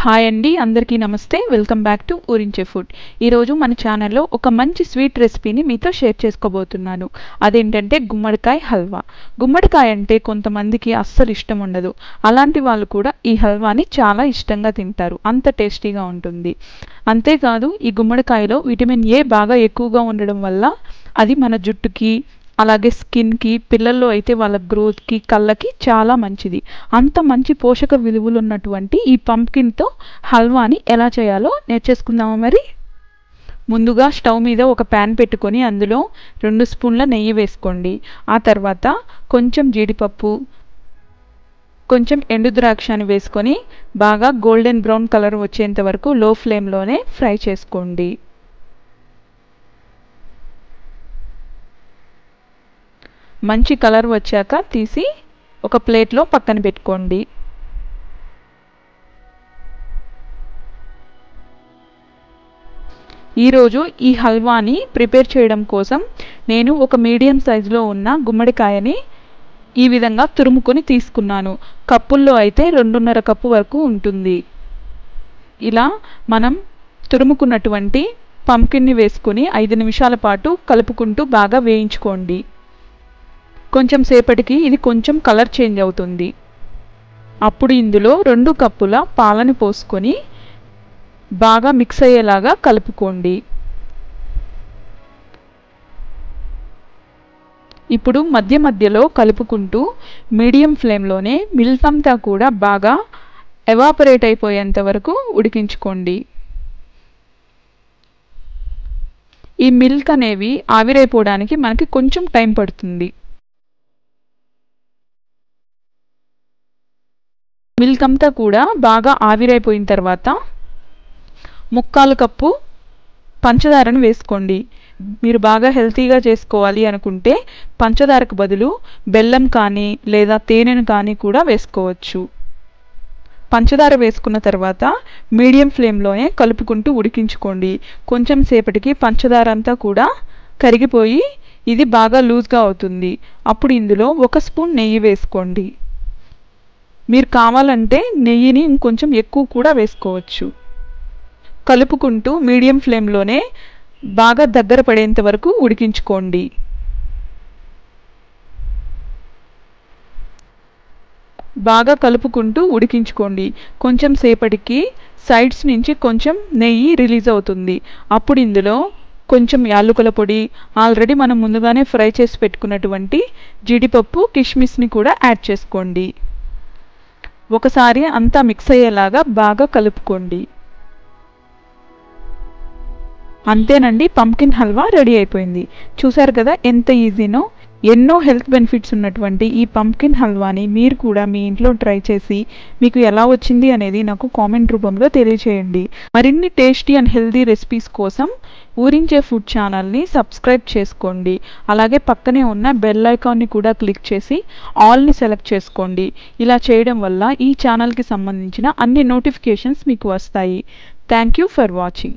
hi అండి అందరికీ నమస్తే welcome back to Oorinche food ఈరోజు మన ఛానల్లో ఒక మంచి స్వీట్ రెసిపీని మీతో షేర్ చేసుకోబోతున్నాను అదేంటంటే గుమ్మడికాయ హల్వా గుమ్మడికాయ అంటే కొంతమందికి అస్సలు ఇష్టం ఉండదు అలాంటి వాళ్ళు కూడా ఈ హల్వాని చాలా ఇష్టంగా తింటారు అంత టేస్టీగా ఉంటుంది అంతేకాదు ఈ గుమ్మడికాయలో విటమిన్ ఏ బాగా ఎక్కువగా ఉండడం వల్ల అది మన జుట్టుకి అలాగే స్కిన్కి పిల్లల్లో అయితే వాళ్ళ గ్రోత్కి కళ్ళకి చాలా మంచిది అంత మంచి పోషక విలువలు ఉన్నటువంటి ఈ పంప్కిన్తో హల్వాని ఎలా చేయాలో నేర్చేసుకుందామా మరి ముందుగా స్టవ్ మీద ఒక ప్యాన్ పెట్టుకొని అందులో రెండు స్పూన్ల నెయ్యి వేసుకోండి ఆ తర్వాత కొంచెం జీడిపప్పు కొంచెం ఎండు ద్రాక్షని వేసుకొని బాగా గోల్డెన్ బ్రౌన్ కలర్ వచ్చేంత వరకు లో ఫ్లేమ్లోనే ఫ్రై చేసుకోండి మంచి కలర్ వచ్చాక తీసి ఒక ప్లేట్లో పక్కన పెట్టుకోండి ఈరోజు ఈ హల్వాని ప్రిపేర్ చేయడం కోసం నేను ఒక మీడియం సైజులో ఉన్న గుమ్మడికాయని ఈ విధంగా తురుముకొని తీసుకున్నాను కప్పుల్లో అయితే రెండున్నర కప్పు వరకు ఉంటుంది ఇలా మనం తురుముకున్నటువంటి పంకిన్ని వేసుకుని ఐదు నిమిషాల పాటు కలుపుకుంటూ బాగా వేయించుకోండి కొంచెం సేపటికి ఇది కొంచెం కలర్ చేంజ్ అవుతుంది అప్పుడు ఇందులో రెండు కప్పుల పాలని పోసుకొని బాగా మిక్స్ అయ్యేలాగా కలుపుకోండి ఇప్పుడు మధ్య మధ్యలో కలుపుకుంటూ మీడియం ఫ్లేమ్లోనే మిల్క్ అంతా కూడా బాగా ఎవాపరేట్ అయిపోయేంత వరకు ఉడికించుకోండి ఈ మిల్క్ అనేవి ఆవిరైపోవడానికి మనకి కొంచెం టైం పడుతుంది మిల్క్ అంతా కూడా బాగా ఆవిరైపోయిన తర్వాత ముక్కాలు కప్పు పంచదారను వేసుకోండి మీరు బాగా హెల్తీగా చేసుకోవాలి అనుకుంటే పంచదారకు బదులు బెల్లం కానీ లేదా తేనెను కానీ కూడా వేసుకోవచ్చు పంచదార వేసుకున్న తర్వాత మీడియం ఫ్లేమ్లోనే కలుపుకుంటూ ఉడికించుకోండి కొంచెం సేపటికి పంచదార అంతా కూడా కరిగిపోయి ఇది బాగా లూజ్గా అవుతుంది అప్పుడు ఇందులో ఒక స్పూన్ నెయ్యి వేసుకోండి మీరు కావాలంటే నెయ్యిని ఇంకొంచెం ఎక్కువ కూడా వేసుకోవచ్చు కలుపుకుంటూ మీడియం ఫ్లేమ్లోనే బాగా దగ్గర పడేంత వరకు ఉడికించుకోండి బాగా కలుపుకుంటూ ఉడికించుకోండి కొంచెం సేపటికి సైడ్స్ నుంచి కొంచెం నెయ్యి రిలీజ్ అవుతుంది అప్పుడు ఇందులో కొంచెం యాలుకల పొడి ఆల్రెడీ మనం ముందుగానే ఫ్రై చేసి పెట్టుకున్నటువంటి జీడిపప్పు కిష్మిస్ని కూడా యాడ్ చేసుకోండి ఒకసారి అంతా మిక్స్ అయ్యేలాగా బాగా కలుపుకోండి అంతేనండి పంకిన్ హల్వా రెడీ అయిపోయింది చూసారు కదా ఎంత ఈజీనో ఎన్నో హెల్త్ బెనిఫిట్స్ ఉన్నటువంటి ఈ పంకిన్ హల్వాని మీరు కూడా మీ ఇంట్లో ట్రై చేసి మీకు ఎలా వచ్చింది అనేది నాకు కామెంట్ రూపంలో తెలియచేయండి మరిన్ని టేస్టీ అండ్ హెల్తీ రెసిపీస్ కోసం ఊరించే ఫుడ్ ఛానల్ని సబ్స్క్రైబ్ చేసుకోండి అలాగే పక్కనే ఉన్న బెల్ ఐకాన్ని కూడా క్లిక్ చేసి ఆల్ని సెలెక్ట్ చేసుకోండి ఇలా చేయడం వల్ల ఈ ఛానల్కి సంబంధించిన అన్ని నోటిఫికేషన్స్ మీకు వస్తాయి థ్యాంక్ యూ ఫర్ వాచింగ్